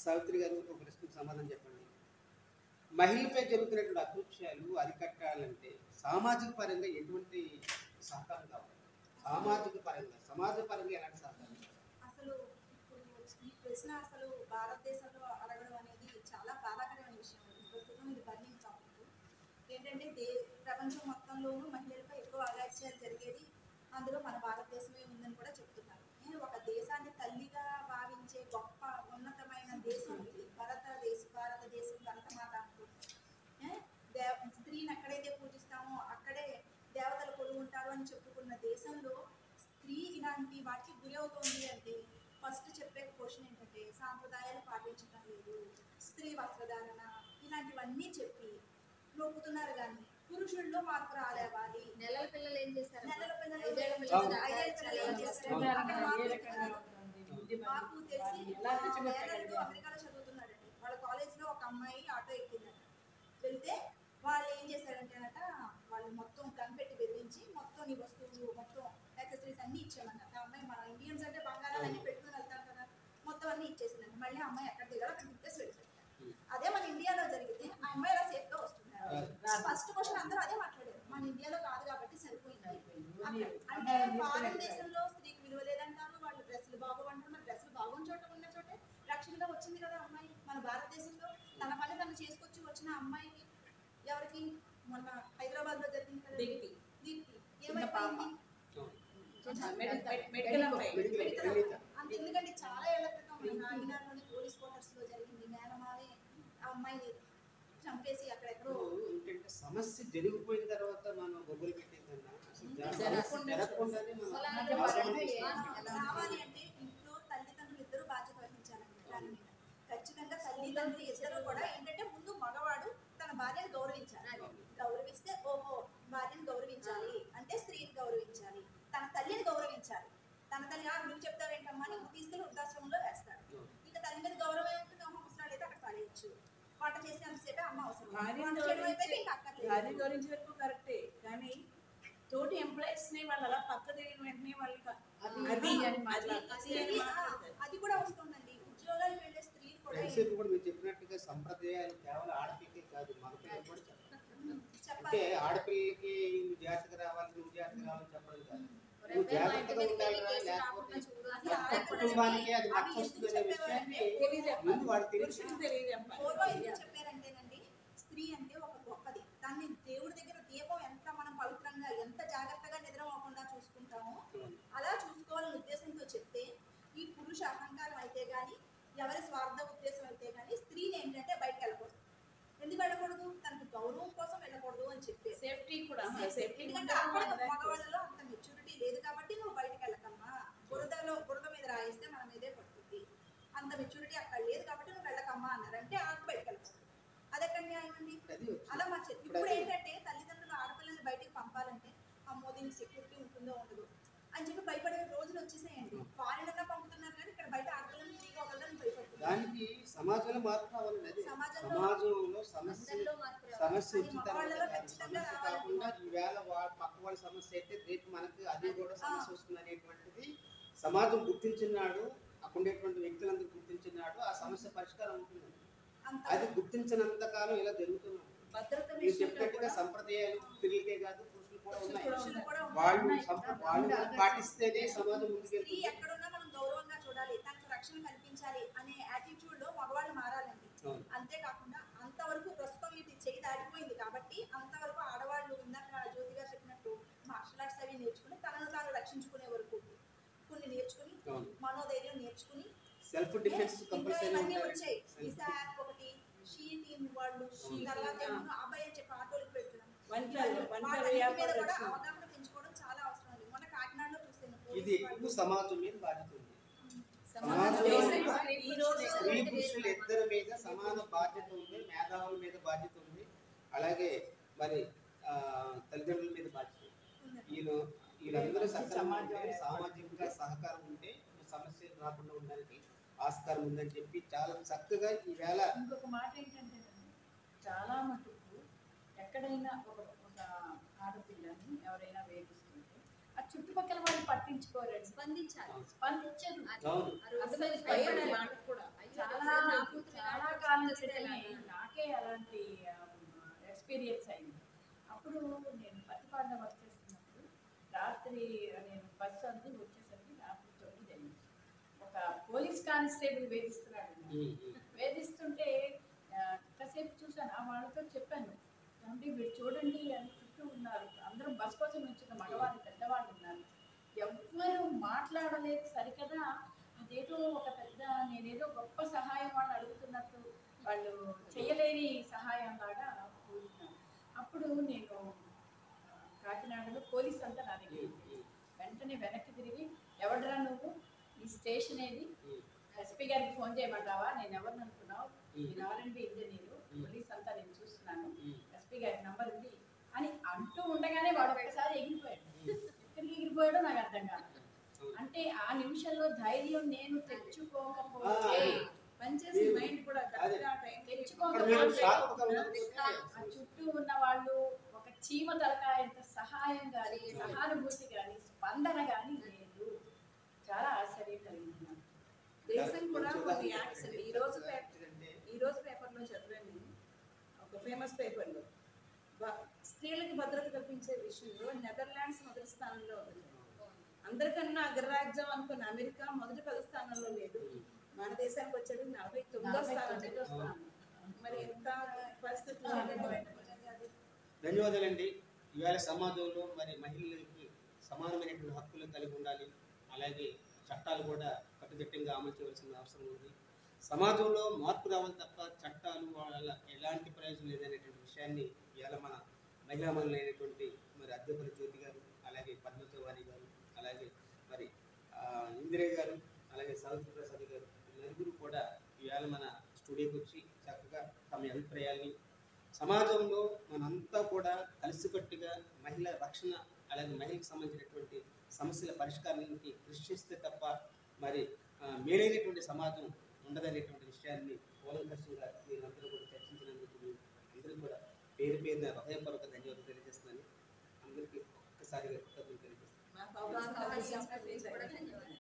సావిత్రి గారు ఒక ప్రశ్నకు సమాధానం చెప్పండి మహిళలపై జరుగుతున్నటువంటి అకృత్యాలు అరికట్టాలంటే సామాజిక పరంగా ఎటువంటి సహకారం కావాలి సామాజిక పరంగా సమాజ పరంగా ఎలాంటి సహకారం కావాలి? అసలు ఇప్పుడు ఈ ప్రశ్న అసలు భారతదేశంలో అడగడం అనేది చాలా బాధాకరమైన విషయం ప్రస్తుతం ఇది బర్నింగ్ టాపిక్ ఏంటంటే దే ప్రపంచం మొత్తంలోనూ మహిళలపై ఎక్కువ అగాత్యాలు జరిగేది అందులో మన భారతదేశమే ఉందని కూడా చెప్తున్నారు ఏ, ఒక దేశాన్ని తల్లిగా భావించే గొప్ప ఉన్నతమైన దేశం ఇది భారతదేశం భారతదేశం భరతమాత అంటూ ఏ, దేవ స్త్రీని ఎక్కడైతే పూజిస్తామో అక్కడే దేవతలు కొలువు ఉంటారు అని చెప్పుకున్న దేశంలో స్త్రీ ఇలాంటి వాటికి గురి అవుతోంది అంటే ఫస్ట్ చెప్పే క్వశ్చన్ ఏంటంటే సాంప్రదాయాలు పాటించడం లేదు స్త్రీ వస్త్రధారణ ఇలాంటివన్నీ చెప్పి నొప్పుతున్నారు కానీ పురుషుల్లో మార్పు రాలేవాలి నెలల పిల్లలు ఏం చేస్తారు నెలల పిల్లలు ఐదేళ్ల ఏం పిల్లలు చేస్తారు? ఐదేళ్ల పిల్లలు ఏం చేస్తారు? అక్కడ మార్పు ఎత్తుతున్నారు. మాకు తెలిసి వేలాదిలో అమెరికాలో చదువుతున్నాడండి వాళ్ళ కాలేజ్ లో ఒక అమ్మాయి ఆటో ఎక్కిందట వెళ్తే వాళ్ళు ఏం చేశారంటేనట వాళ్ళు మొత్తం కనిపెట్టి బెదిరించి మొత్తం నీ వస్తువులు మొత్తం యాక్సెసరీస్ అన్ని ఇచ్చామన్నట ఆ అమ్మాయి మన ఇండియన్స్ అంటే బంగారాలు అన్ని పెట్టుకుని వెళ్తాం కదా మొత్తం అన్ని ఇచ్చేసిందంట మళ్ళీ ఆ అమ్మాయి ఎక్కడ దిగాలో అక్కడ దిప్పేసి వెళ్ళిపోయింది అదే మన ఇండియాలో జరిగితే ఆ అమ్మాయి అలా సేఫ్ గా వస్తున్నారు ఫస్ట్ క్వశ్చన్ అందరూ అదే మాట్లాడారు మన ఇండియాలో కాదు కాబట్టి సరిపోయింది అక్కడ- అంటే ఫారెన్ దేశంలో స్త్రీకి విలువ లేదంటారు వాళ్ళు డ్రెస్సులు బాగోవంటారు మరి డ్రెస్సులు బాగున్న చోట ఉన్న చోటే రక్షణగా వచ్చింది కదా అమ్మాయి మన భారతదేశంలో తన పని తను చేసుకొచ్చి వచ్చిన అమ్మాయికి ఎవరికి మొన్న హైదరాబాద్ లో జరిగింది కదా దీప్తి. దీప్తి చిన్న పాప. ఏమైపోయింది మెడికల్ అమ్మాయి మెడికల్ మెడికల్ ప్రణీత. అంత ఎందుకంటే చాలా ఏళ్ల క్రితం మన నాగినాలోని పోలీస్ క్వార్టర్స్ లో జరిగింది మేనమావే ఆ అమ్మాయిని చంపేసి అక్కడెక్కడో ఇప్పుడు ఏంటంటే సమస్య జరిగిపోయిన తర్వాత మనం గొప్పలు పెట్టేదన్నా అసలు జరగ- జరగకుండా జరగకుండానే మనం అలాంటి వాతావరణం వాళ్ళు తీసుకొస్తాం. రావాలి అంటే ఇంట్లో తల్లిదండ్రులు ఇద్దరు బాధ్యత వహించాలండి దాని మీద ఖచ్చితంగా తల్లిదండ్రులు ఇద్దరు కూడా ఏంటంటే ముందు మగవాడు తన భార్యను గౌరవించాలి గౌరవిస్తే ఓహో భార్యను గౌరవించాలి అంటే స్త్రీని గౌరవించాలి తన తల్లిని గౌరవించాలి తన తల్లి "ఆ, నువ్వు చెప్తావేంటమ్మా నీకు తీసుకెళ్ళి వృద్ధాశ్రమంలో వేస్తాడు ఇంకా తల్లి మీద గౌరవం ఏముంటుంది అమ్మ ముసలాడు అయితే అక్కడ పడేయచ్చు వంట చేసేంతసేపే అమ్మ అవసరం భార్యను వంట చేయడం అయిపోయాక గౌరవించే- ఇంకా అక్కర్లేదు భార్య గురించి వరకు కరెక్టే కానీ తోటి ఎంప్లాయీస్ ని వాళ్ళు అలా పక్క తిరిగిన వెంటనే వాళ్ళకి అది అది అని మాట్లాడతారు అది అని స్త్రీ- ఆ, మాట్లాడతారు అది కూడా వస్తుందండి ఉద్యోగాలు వెళ్ళే స్త్రీలు కూడా ఎంతసేపు కూడా మీరు చెప్పినట్టుగా సంప్రదాయాలు కేవలం ఆడపిల్లకి కాదు మగపిల్లకి కూడా చెప్పాలి అంటే చెప్పాలి ఆడపిల్లకి నువ్వు జాగ్రత్తగా రావాలి నువ్వు జాగ్రత్తగా రావాలని చెప్పడం కాదు రేపు నువ్వు మా ఇంటి జాగ్రత్తగా మీద ఉండాలి పెళ్లి కేసు లేకపోతే రాకుండా చూడు అది అని ఆడపిల్ల కుటుంబానికి అది అవి నచ్చ ఎందుకు వస్తుందనే చెప్పేవారంటే విషయాన్ని తెలియజెప్పాలి ముందు వాడికి తెలిసి పురుషులకు తెలియజెప్పాలి పూర్వం ఎందుకు చెప్పారంటేనండి స్త్రీ అంటే ఒక గొప్పది దాన్ని దేవుడి దగ్గర దీపం ఎంత మనం పవిత్రంగా ఎంత జాగ్రత్తగా నిద్రపోకుండా చూసుకుంటామో అలా చూసుకోవాలనే ఉద్దేశంతో చెప్తే ఈ పురుష అహంకారం అయితే గాని ఎవరి స్వార్థ ఉద్దేశం అయితే గాని స్త్రీని ఏంటంటే బయటకు వెళ్ళకూడదు ఎందుకు వెళ్ళకూడదు తనకు గౌరవం కోసం వెళ్ళకూడదు అని చెప్పేసి సేఫ్టీ కూడా సేఫ్టీ ఎందుకంటే అక్కడ మగవాళ్ళలో అంత మెచ్యూరిటీ లేదు కాబట్టి నువ్వు బయటకు వెళ్ళకమ్మా బురదలో బురద మీద రాయిస్తే మన మీదే పడుతుంది అంత మెచ్యూరిటీ అక్కడ లేదు కాబట్టి నువ్వు వెళ్ళకమ్మా అన్నారు అంటే ఆకు బయటకు వెళ్ళకూడదు అదెక్కడ న్యాయం అండి అది అలా మా చె- ఇప్పుడు ఏంటంటే తల్లిదండ్రులు ఆడపిల్లల్ని బయటికి పంపాలంటే అమ్మో దీనికి సెక్యూరిటీ ఉంటుందో ఉండదు అని చెప్పి భయపడే రోజులు వచ్చేసాయండి ఫారెన్ అన్నా పంపుతున్నారు కానీ ఇక్కడ బయట ఆడపిల్లల్ని ఫ్రీగా వదలని భయపడుతున్నారు దానికి సమాజంలో మార్పు కావాలండి అది సమాజంలో సమాజంలో సమస్య అందరిలో మార్పు రావాలి. సమస్య అది వచ్చిన మగవాళ్ళలో తర్వాత ఖచ్చితంగా సమస్య రావాలి. కాకుండా ఈవేళ వాళ్ళ పక్క వాళ్ళ సమస్య అయితే రేపు మనకి అది కూడా సమస్య వస్తుంది అనేటువంటిది సమాజం గుర్తించినాడు అక్కడ ఉండేటువంటి వ్యక్తులందరూ గుర్తించినాడు ఆ సమస్య పరిష్కారం ఉంటుంది అంత అది గుర్తించినంత కాలం ఇలా జరుగుతున్నాం భద్రత మీరు విషయంలో చెప్పినట్టుగా కూడా సంప్రదాయాలు స్త్రీలకే కాదు పురుషులు కూడా ఉన్నాయి పురుషులు కూడా ఉన్నారు. వాళ్ళు సంప్ర- వాళ్ళు కూడా పాటిస్తేనే సమాజం స్త్రీ ముందుకెళ్తుంది ఎక్కడున్నా మనం గౌరవంగా చూడాలి తనకు రక్షణ కల్పించాలి అనే యాటిట్యూడ్ లో మగవాళ్ళు మారాలండి అవును. అంతేకాకుండా అంతవరకు ప్రస్తుతం ఇది చేయి దాటిపోయింది కాబట్టి అంతవరకు ఆడవాళ్ళు ఇందాక జ్యోతి గారు చెప్పినట్టు మార్షల్ ఆర్ట్స్ అవి నేర్చుకుని తనను తాను రక్షించుకునే వరకు కొన్ని నేర్చుకుని అవును. మనోధైర్యం నేర్చుకుని సెల్ఫ్ డిఫెన్స్ ఇంకా కంపల్సరీ ఇవన్నీ ఉంటాయి వచ్చాయి దిశా యాప్ ఒకటి షీ టీమ్ వాళ్ళు She తర్వాత team, ఏమో అబ్బాయి అని చెప్పి ఆటోలకు పెట్టడం వంటలు వంటలు వాటన్నిటి మీద వ్యాపారం కూడా వచ్చింది. అవగాహన పెంచుకోవడం చాలా అవసరం అండి మొన్న కాకినాడలో చూసాను ఇది ఎక్కువ సమాజం మీద బాధ్యత ఉంది సమాజంలో సమాజంలో ఈ రోజు స్త్రీ పురుషులు ఇద్దరి మీద సమాన బాధ్యత ఉంది మేధావుల మీద బాధ్యత ఉంది అలాగే మరి ఆ, తల్లిదండ్రుల మీద బాధ్యత ఉంది వీళ్ళు వీళ్ళందరూ సక్రమంగా ఉంటే, సామాజికంగా సహకారం ఉంటే ఈ సమస్యలు రాకుండా ఉండడానికి ఆస్కారం ఉందని చెప్పి చాలా చక్కగా ఈవేళ ఇంకొక మాట ఏంటంటే చాలా మటుకు ఎక్కడైనా ఒక ఒక ఆడపిల్లని ఎవరైనా వేధిస్తుంటే ఆ చుట్టుపక్కల వాళ్ళు పట్టించుకోరండి స్పందించాలి స్పందించరు అది- అవును ఆ రోజు అసలు అది భయం భయపడాలి. మాట కూడా అయ్యో, చాలా అసలు నాకు పెట్టని నాకే అలాంటి ఎక్స్పీరియన్స్ అయింది అప్పుడు నేను పత్తిపాడులో వర్క్ చేస్తున్నప్పుడు రాత్రి నేను బస్సు అంది వచ్చేసరికి రాత్రి తొమ్మిది అయింది ఒక పోలీస్ కానిస్టేబుల్ వేధిస్తున్నాడు నన్ను. ఉమ్, ఉమ్. వేధిస్తుంటే ఆ, కాసేపు చూసాను ఆ వాళ్ళతో చెప్పాను ఏమండి మీరు చూడండి అని చుట్టూ ఉన్నారు అందరూ బస్ కోసం వచ్చిన మగవాళ్ళు పెద్దవాళ్ళు ఉన్నారు ఎవ్వరు మాట్లాడలేదు సరికదా అదేదో ఒక పెద్ద నేనేదో గొప్ప సహాయం వాళ్ళు అడుగుతున్నట్టు వాళ్ళు చేయలేని సహాయం లాగా కూర్చున్నాను అప్పుడు నేను ఆ, కాకినాడలో పోలీస్ అంతా నా దగ్గర ఉంది. వెంటనే వెనక్కి తిరిగి ఎవడరా నువ్వు ఈ స్టేషన్ ఏది ఉమ్, ఎస్పీ గారికి ఫోన్ చేయమంటావా నేను ఎవరిని అనుకున్నావు ఉమ్. నేను ఆర్ఎండ్బి ఇంజనీరు ఉమ్. పోలీస్ అంతా నేను చూస్తున్నాను ఉమ్. ఎస్పీ గారి నంబర్ ఉంది అని అంటూ ఉండగానే వాడు ఒకసారి ఎగిరిపోయాడు ఎక్కడికి ఎగిరిపోయాడో నాకు అర్థం కాదు అంటే ఆ నిమిషంలో ధైర్యం నేను తెచ్చుకోకపోతే ఆ. పనిచేసే మైండ్ కూడా కరెక్ట్గా ఆ టైంకి అక్కడ మీరు షాక్ తెచ్చుకోకపోతే అవుతారు. ఆ చుట్టూ ఉన్న వాళ్ళు ఒక చీమ తలకాయంత సహాయం కానీ సహానుభూతి కానీ స్పందన కానీ లేదు చాలా ఆశ్చర్యం కలిగింది నాకు. దేశం కూడా కొన్ని యాక్ట్స్ ఈ రోజు పేపర్ అంటే ఈ రోజు పేపర్లో చదివాను నేను ఒక ఫేమస్ పేపర్లో బ- స్త్రీలకు భద్రత కల్పించే విషయంలో నెదర్లాండ్స్ మొదటి స్థానంలో ఉంది అందరికన్నా అగ్రరాజ్యం అనుకున్న అమెరికా మొదటి పది స్థానంలో లేదు మన దేశానికి వచ్చేది నలభై తొమ్మిదో నలభై స్థానం తొమ్మిదో స్థానం. మరి ఎంత పరిస్థితులు ఏంటంటే అది ధన్యవాదాలండి ఇవాళ సమాజంలో మరి మహిళలకి సమానమైనటువంటి హక్కులు కలిగి ఉండాలి అలాగే చట్టాలు కూడా కట్టుదిట్టంగా అమలు చేయవలసిన అవసరం ఉంది సమాజంలో మార్పు రావాలి తప్ప చట్టాలు వాళ్ళ ఎలాంటి ప్రయోజనం లేదనేటువంటి విషయాన్ని ఇవాళ మన మహిళా మనులైనటువంటి మరి అద్దెపల్లి జ్యోతి గారు అలాగే పద్మచవాణి గారు అలాగే మరి ఆ, ఇందిరయ్య గారు అలాగే సావిత్రి ప్రసాద్ గారు ఈ నలుగురు కూడా ఇవాళ మన స్టూడియోకి వచ్చి చక్కగా తమ అభిప్రాయాల్ని సమాజంలో మనంతా కూడా కలిసికట్టుగా మహిళల రక్షణ అలాగే మహిళలకు సంబంధించినటువంటి సమస్యల పరిష్కారానికి కృషి చేస్తే తప్ప మరి ఆ, మేలైనటువంటి సమాజం ఉండదనేటువంటి విషయాన్ని కూలంకషంగా మీరందరూ కూడా చర్చించినందుకు మీ అందరికీ కూడా పేరు పేరున హృదయపూర్వక ధన్యవాదాలు తెలియజేస్తున్నాను అందరికీ ఒక్కసారిగా కృతజ్ఞతలు తెలియజేస్తున్నాను మాకు అవకాశం అవకాశం కల్పించినందుకు కూడా ధన్యవాదాలు